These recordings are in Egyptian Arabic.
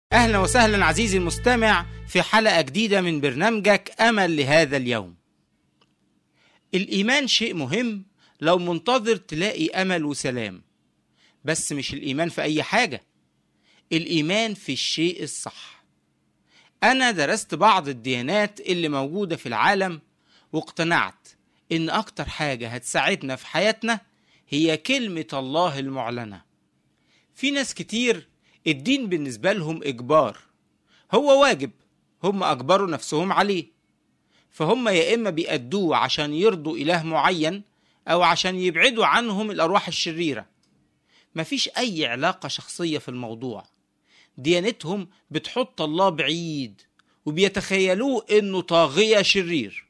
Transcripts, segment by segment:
أهلا وسهلا عزيزي المستمع في حلقة جديدة من برنامجك أمل لهذا اليوم. الإيمان شيء مهم لو منتظر تلاقي أمل وسلام. بس مش الإيمان في أي حاجة. الإيمان في الشيء الصح. أنا درست بعض الديانات اللي موجودة في العالم واقتنعت إن أكتر حاجة هتساعدنا في حياتنا هي كلمة الله المعلنة. في ناس كتير الدين بالنسبة لهم إجبار هو واجب هم أجبروا نفسهم عليه فهم يا إما بيأدوه عشان يرضوا إله معين أو عشان يبعدوا عنهم الأرواح الشريرة مفيش أي علاقة شخصية في الموضوع ديانتهم بتحط الله بعيد وبيتخيلوه إنه طاغية شرير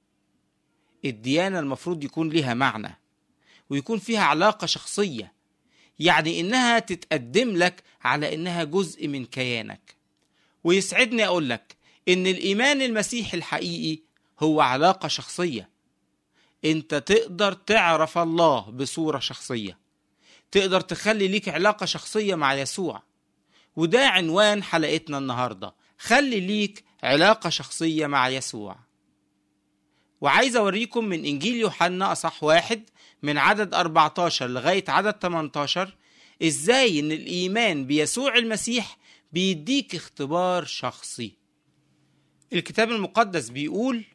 الديانة المفروض يكون لها معنى ويكون فيها علاقة شخصية يعني إنها تتقدم لك على إنها جزء من كيانك ويسعدني أقول لك إن الإيمان المسيحي الحقيقي هو علاقة شخصية أنت تقدر تعرف الله بصورة شخصية تقدر تخلي ليك علاقة شخصية مع يسوع وده عنوان حلقتنا النهاردة خلي ليك علاقة شخصية مع يسوع وعايز أوريكم من إنجيل يوحنا أصح واحد من عدد 14 لغاية عدد 18 إزاي إن الإيمان بيسوع المسيح بيديك اختبار شخصي الكتاب المقدس بيقول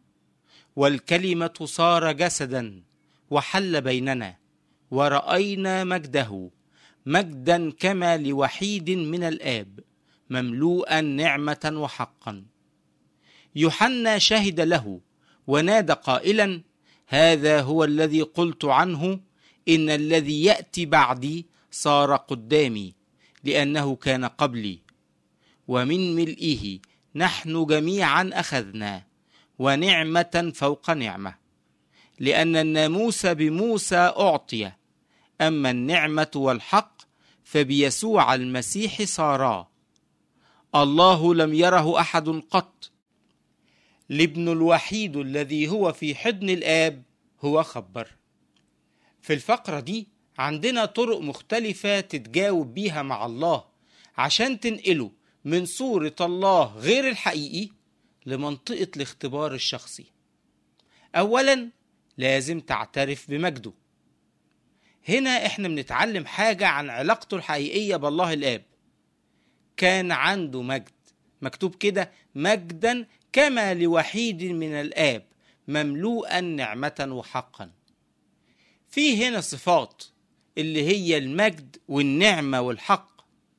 والكلمة صار جسدا وحل بيننا ورأينا مجده مجدا كما لوحيد من الآب مملوءا نعمة وحقا يوحنا شهد له ونادى قائلا هذا هو الذي قلت عنه ان الذي ياتي بعدي صار قدامي لانه كان قبلي ومن ملئه نحن جميعا اخذنا ونعمه فوق نعمه لان الناموس بموسى اعطي اما النعمه والحق فبيسوع المسيح صارا الله لم يره احد قط الابن الوحيد الذي هو في حضن الآب هو خبر في الفقرة دي عندنا طرق مختلفة تتجاوب بيها مع الله عشان تنقله من صورة الله غير الحقيقي لمنطقة الاختبار الشخصي أولا لازم تعترف بمجده هنا احنا بنتعلم حاجة عن علاقته الحقيقية بالله الآب كان عنده مجد مكتوب كده مجدا كما لوحيد من الآب مملوءا نعمة وحقا في هنا صفات اللي هي المجد والنعمة والحق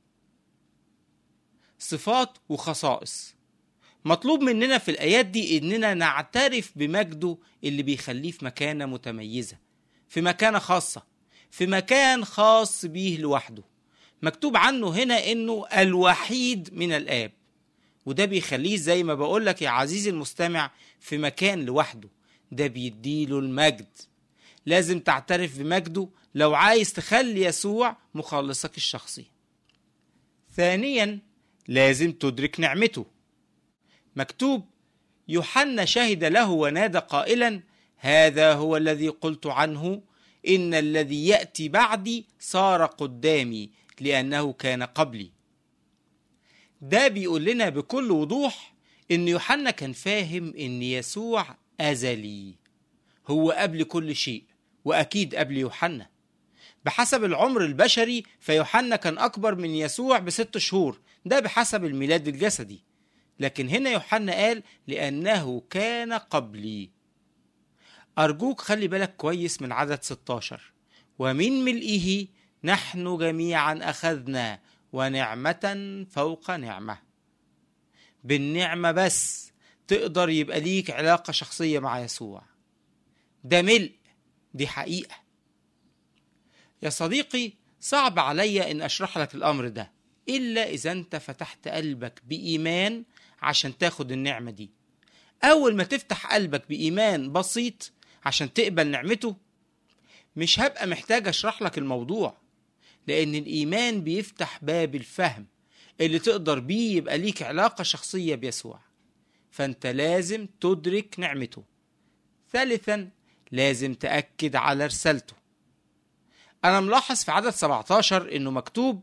صفات وخصائص مطلوب مننا في الآيات دي إننا نعترف بمجده اللي بيخليه في مكانة متميزة في مكانة خاصة في مكان خاص بيه لوحده مكتوب عنه هنا إنه الوحيد من الآب وده بيخليه زي ما بقولك يا عزيزي المستمع في مكان لوحده ده بيديله المجد لازم تعترف بمجده لو عايز تخلي يسوع مخلصك الشخصي ثانيا لازم تدرك نعمته مكتوب يوحنا شهد له ونادى قائلا هذا هو الذي قلت عنه ان الذي ياتي بعدي صار قدامي لانه كان قبلي ده بيقول لنا بكل وضوح ان يوحنا كان فاهم ان يسوع ازلي هو قبل كل شيء واكيد قبل يوحنا بحسب العمر البشري فيوحنا كان اكبر من يسوع بست شهور ده بحسب الميلاد الجسدي لكن هنا يوحنا قال لانه كان قبلي ارجوك خلي بالك كويس من عدد 16 ومن ملئه نحن جميعا اخذنا ونعمة فوق نعمة بالنعمة بس تقدر يبقى ليك علاقة شخصية مع يسوع ده ملء دي حقيقة يا صديقي صعب عليا ان اشرح لك الامر ده الا اذا انت فتحت قلبك بايمان عشان تاخد النعمة دي اول ما تفتح قلبك بايمان بسيط عشان تقبل نعمته مش هبقى محتاج اشرح لك الموضوع لأن الإيمان بيفتح باب الفهم اللي تقدر بيه يبقى ليك علاقة شخصية بيسوع فأنت لازم تدرك نعمته ثالثا لازم تأكد على رسالته أنا ملاحظ في عدد 17 إنه مكتوب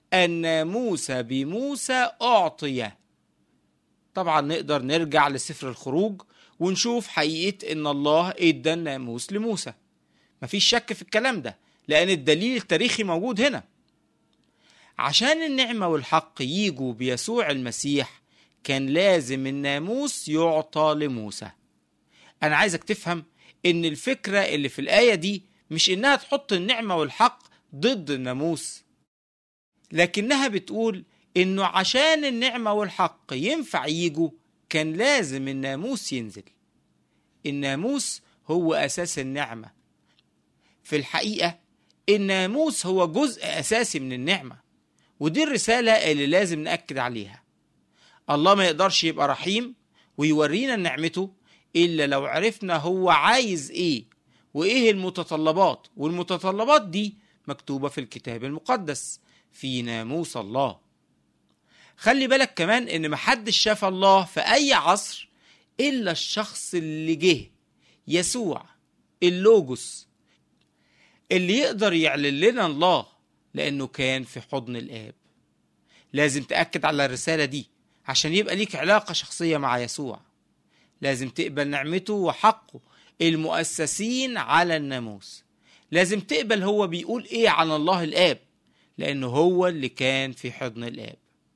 الناموس بموسى أعطي طبعا نقدر نرجع لسفر الخروج ونشوف حقيقة إن الله إدى الناموس لموسى مفيش شك في الكلام ده لأن الدليل التاريخي موجود هنا عشان النعمة والحق يجوا بيسوع المسيح كان لازم الناموس يعطى لموسى أنا عايزك تفهم إن الفكرة اللي في الآية دي مش إنها تحط النعمة والحق ضد الناموس لكنها بتقول إنه عشان النعمة والحق ينفع يجوا كان لازم الناموس ينزل الناموس هو أساس النعمة في الحقيقة الناموس هو جزء أساسي من النعمة ودي الرسالة اللي لازم نأكد عليها الله ما يقدرش يبقى رحيم ويورينا نعمته إلا لو عرفنا هو عايز إيه وإيه المتطلبات والمتطلبات دي مكتوبة في الكتاب المقدس في ناموس الله خلي بالك كمان إن محدش شاف الله في أي عصر إلا الشخص اللي جه يسوع اللوجوس اللي يقدر يعلن لنا الله لأنه كان في حضن الآب لازم تأكد على الرسالة دي عشان يبقى ليك علاقة شخصية مع يسوع لازم تقبل نعمته وحقه المؤسسين على الناموس لازم تقبل هو بيقول ايه عن الله الآب لأنه هو اللي كان في حضن الآب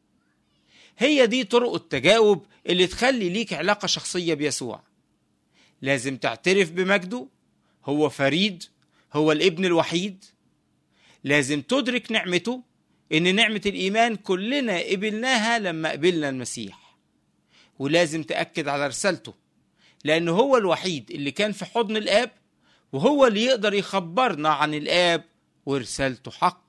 هي دي طرق التجاوب اللي تخلي ليك علاقة شخصية بيسوع لازم تعترف بمجده هو فريد هو الابن الوحيد لازم تدرك نعمته ان نعمة الايمان كلنا قبلناها لما قبلنا المسيح ولازم تأكد على رسالته لانه هو الوحيد اللي كان في حضن الاب وهو اللي يقدر يخبرنا عن الاب ورسالته حق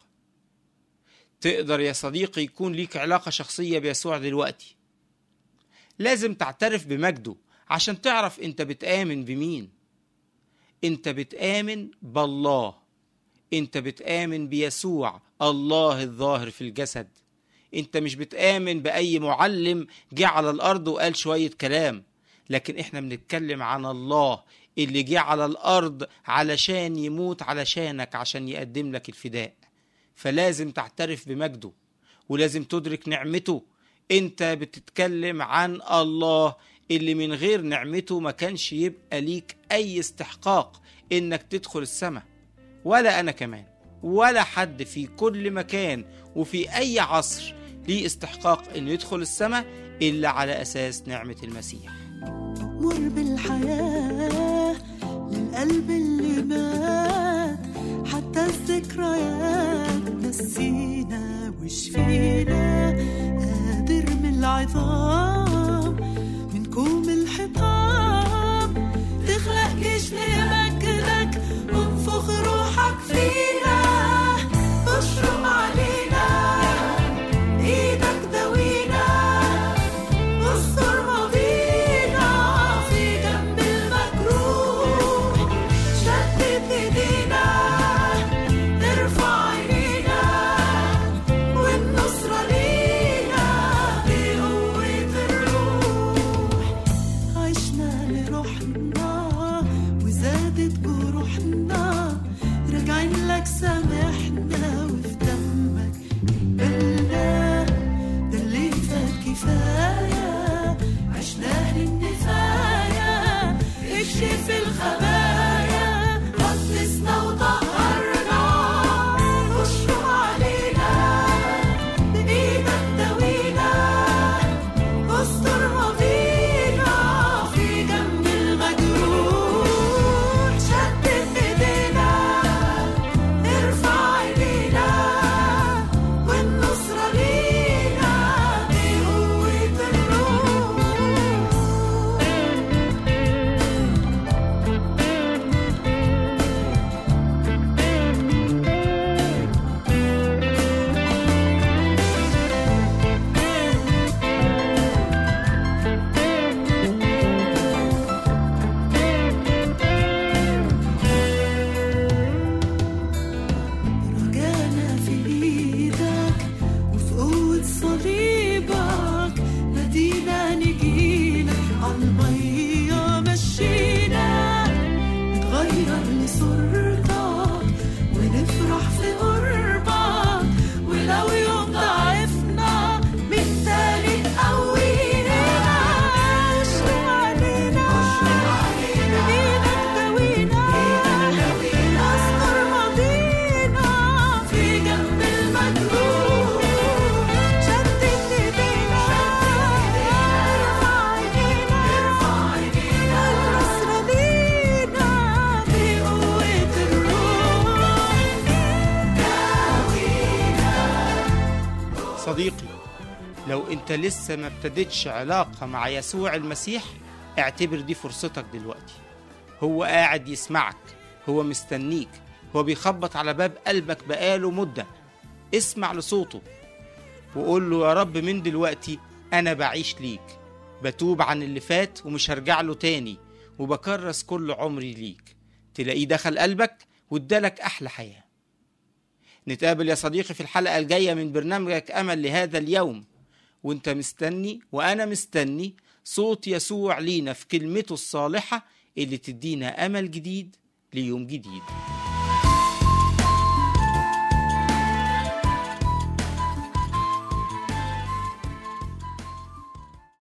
تقدر يا صديقي يكون ليك علاقة شخصية بيسوع دلوقتي لازم تعترف بمجده عشان تعرف انت بتآمن بمين انت بتآمن بالله انت بتآمن بيسوع الله الظاهر في الجسد انت مش بتآمن بأي معلم جه على الأرض وقال شوية كلام لكن احنا بنتكلم عن الله اللي جه على الأرض علشان يموت علشانك عشان يقدم لك الفداء فلازم تعترف بمجده ولازم تدرك نعمته انت بتتكلم عن الله اللي من غير نعمته ما كانش يبقى ليك اي استحقاق انك تدخل السماء ولا انا كمان ولا حد في كل مكان وفي اي عصر ليه استحقاق انه يدخل السماء الا على اساس نعمه المسيح مر بالحياة للقلب اللي مات حتى الذكريات نسينا وشفينا قادر من العظام من كوم الحطام تخلق جيش لمجدك وانفخ روحك فينا اشرب علينا ايدك دوينا واستر ماضينا في جنب المجروح شدد ايدينا ارفع عينينا والنصرة لينا بقوة الروح عشنا لروحنا وزادت جروحنا راجعين لك سامحنا وفي دمك قبلنا ده اللي فات كفاية عشناه للنفاية اكشف الخبايا قدسنا وطهرنا اشرب علينا بإيدك دوينا استر ماضينا في جنب المجروح شدد ايدينا ارفع ايدينا والنصرة لينا بقوة الروح لو انت لسه ما ابتدتش علاقة مع يسوع المسيح اعتبر دي فرصتك دلوقتي هو قاعد يسمعك هو مستنيك هو بيخبط على باب قلبك بقاله مدة اسمع لصوته وقول له يا رب من دلوقتي أنا بعيش ليك بتوب عن اللي فات ومش هرجع له تاني وبكرس كل عمري ليك تلاقيه دخل قلبك وادالك أحلى حياة نتقابل يا صديقي في الحلقة الجاية من برنامجك أمل لهذا اليوم وانت مستني وأنا مستني صوت يسوع لينا في كلمته الصالحة اللي تدينا أمل جديد ليوم جديد